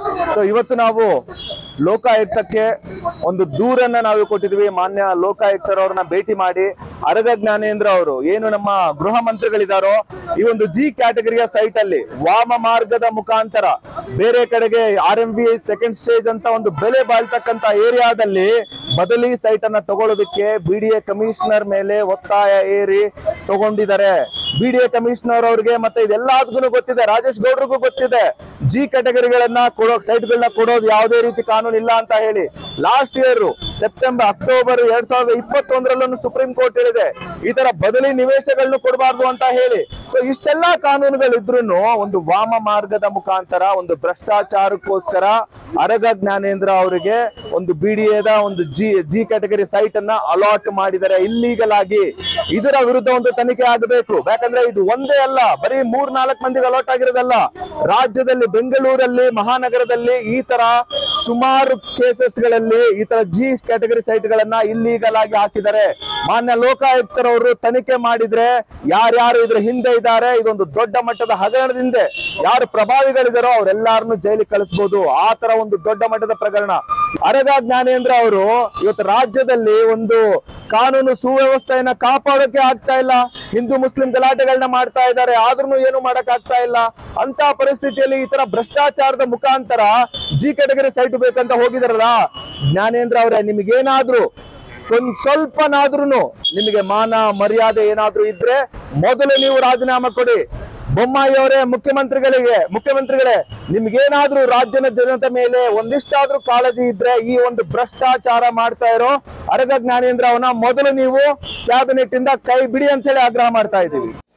so ಇವತ್ತು ನಾವು ಲೋಕಾಯುಕ್ತಕ್ಕೆ ಒಂದು ದೂರನ್ನ ನಾವು ಕೊಟ್ಟಿದ್ವಿ ಮಾನ್ಯ ಲೋಕಾಯುಕ್ತರವ್ರನ್ನ ಭೇಟಿ ಮಾಡಿ ಅರಗ ಜ್ಞಾನೇಂದ್ರ ಅವರು ಏನು ನಮ್ಮ ಗೃಹ ಮಂತ್ರಿಗಳಿದಾರೋ ಈ ಒಂದು ಜಿ ಕ್ಯಾಟಗರಿಯ ಸೈಟ್ ಅಲ್ಲಿ ವಾಮ ಮಾರ್ಗದ ಮುಖಾಂತರ ಬೇರೆ ಕಡೆಗೆ R M B second stage ಅಂತ ಒಂದು ಬೆಲೆ ಬಾಳ್ತಕ್ಕಂತ ಏರಿಯಾದಲ್ಲಿ ಬದಲಿ ಸೈಟ್ ಅನ್ನ ತಗೊಳ್ಳೋದಕ್ಕೆ ಬಿಡಿಎ ಕಮಿಷನರ್ ಮೇಲೆ ಒತ್ತಾಯ ಏರಿ ತಗೊಂಡಿದ್ದಾರೆ ಬಿಡಿಎ ಕಮಿಷನರ್ ಅವ್ರಿಗೆ ಮತ್ತೆ ಇದೆಲ್ಲದಕ್ಕೂ ಗೊತ್ತಿದೆ ರಾಜೇಶ್ ಗೌಡ್ರಿಗೂ ಗೊತ್ತಿದೆ ಜಿ ಕ್ಯಾಟಗರಿಗಳನ್ನ ಕೊಡೋ ಸೈಟ್ಗಳನ್ನ ಕೊಡೋದು ಯಾವುದೇ ರೀತಿ ಕಾನೂನು ಇಲ್ಲ ಅಂತ ಹೇಳಿ ಲಾಸ್ಟ್ ಇಯರ್ ಸೆಪ್ಟೆಂಬರ್ ಅಕ್ಟೋಬರ್ ಎರಡ್ ಸಾವಿರದ ಇಪ್ಪತ್ತೊಂದರಲ್ಲೂ ಸುಪ್ರೀಂ ಕೋರ್ಟ್ ಹೇಳಿದೆ ಈ ತರ ಬದಲಿ ನಿವೇಶಗಳನ್ನು ಕೊಡಬಾರ್ದು ಅಂತ ಹೇಳಿ ಸೊ ಇಷ್ಟೆಲ್ಲಾ ಕಾನೂನುಗಳಿದ್ರು ಒಂದು ವಾಮ ಮಾರ್ಗದ ಮುಖಾಂತರ ಒಂದು ಭ್ರಷ್ಟಾಚಾರಕ್ಕೋಸ್ಕರ ಅರಗ ಜ್ಞಾನೇಂದ್ರ ಅವರಿಗೆ ಒಂದು ಬಿಡಿಎದ ಒಂದು ಜಿ ಜಿ ಕ್ಯಾಟಗರಿ ಸೈಟ್ ಅನ್ನ ಅಲಾಟ್ ಮಾಡಿದ್ದಾರೆ ಇಲ್ಲೀಗಲ್ ಆಗಿ ಇದರ ವಿರುದ್ಧ ಒಂದು ತನಿಖೆ ಆಗಬೇಕು ಯಾಕಂದ್ರೆ ಇದು ಒಂದೇ ಅಲ್ಲ ಬರೀ ಮೂರ್ ನಾಲ್ಕು ಮಂದಿಗೆ ಅಲಾಟ್ ಆಗಿರೋದಲ್ಲ ರಾಜ್ಯದಲ್ಲಿ ಬೆಂಗಳೂರಲ್ಲಿ ಮಹಾನಗರದಲ್ಲಿ ಈ ತರ ಸುಮಾರು ಕೇಸಸ್ ಗಳಲ್ಲಿ ಈ ತರ ಜಿ ಕ್ಯಾಟಗರಿ ಸೈಟ್ ಗಳನ್ನ ಇಲ್ಲೀಗಲ್ ಆಗಿ ಹಾಕಿದ್ದಾರೆ ಮಾನ್ಯ ಲೋಕಾಯುಕ್ತರವರು ತನಿಖೆ ಮಾಡಿದ್ರೆ ಯಾರ್ಯಾರು ಇದ್ರ ಹಿಂದೆ ಇದ್ದಾರೆ ಇದೊಂದು ದೊಡ್ಡ ಮಟ್ಟದ ಹಗರಣದ ಹಿಂದೆ ಯಾರು ಪ್ರಭಾವಿಗಳಿದಾರೋ ಅವರೆಲ್ಲಾರನ್ನು ಜೈಲಿಗೆ ಕಳಿಸಬಹುದು ಆ ತರ ಒಂದು ದೊಡ್ಡ ಮಟ್ಟದ ಪ್ರಕರಣ ಅರಗ ಜ್ಞಾನೇಂದ್ರ ಅವರು ಇವತ್ತು ರಾಜ್ಯದಲ್ಲಿ ಒಂದು ಕಾನೂನು ಸುವ್ಯವಸ್ಥೆಯನ್ನ ಕಾಪಾಡೋಕೆ ಆಗ್ತಾ ಇಲ್ಲ ಹಿಂದೂ ಮುಸ್ಲಿಂ ಗಲಾಟೆಗಳನ್ನ ಮಾಡ್ತಾ ಇದ್ದಾರೆ ಆದ್ರೂ ಏನು ಮಾಡಕ್ ಆಗ್ತಾ ಇಲ್ಲ ಅಂತ ಪರಿಸ್ಥಿತಿಯಲ್ಲಿ ಈ ತರ ಭ್ರಷ್ಟಾಚಾರದ ಮುಖಾಂತರ ಜಿ ಕ್ಯಾಟಗರಿ ಸೈಟ್ ಬೇಕಂತ ಹೋಗಿದಾರಲ್ಲ ಜ್ಞಾನೇಂದ್ರ ಅವರೇ ನಿಮಗೇನಾದ್ರೂ ಒಂದ್ ಸ್ವಲ್ಪನಾದ್ರೂ ನಿಮಗೆ ಮಾನ ಮರ್ಯಾದೆ ಏನಾದ್ರೂ ಇದ್ರೆ ಮೊದಲು ನೀವು ರಾಜೀನಾಮೆ ಕೊಡಿ ಬೊಮ್ಮಾಯಿ ಅವರೇ ಮುಖ್ಯಮಂತ್ರಿಗಳಿಗೆ ಮುಖ್ಯಮಂತ್ರಿಗಳೇ ನಿಮ್ಗೇನಾದ್ರೂ ರಾಜ್ಯದ ಜನತೆ ಮೇಲೆ ಒಂದಿಷ್ಟಾದ್ರೂ ಕಾಳಜಿ ಇದ್ರೆ ಈ ಒಂದು ಭ್ರಷ್ಟಾಚಾರ ಮಾಡ್ತಾ ಇರೋ ಅರಗ ಜ್ಞಾನೇಂದ್ರ ಅವನ ಮೊದಲು ನೀವು ಕ್ಯಾಬಿನೆಟ್ ಇಂದ ಕೈ ಬಿಡಿ ಅಂತ ಹೇಳಿ ಆಗ್ರಹ ಮಾಡ್ತಾ ಇದ್ದೀವಿ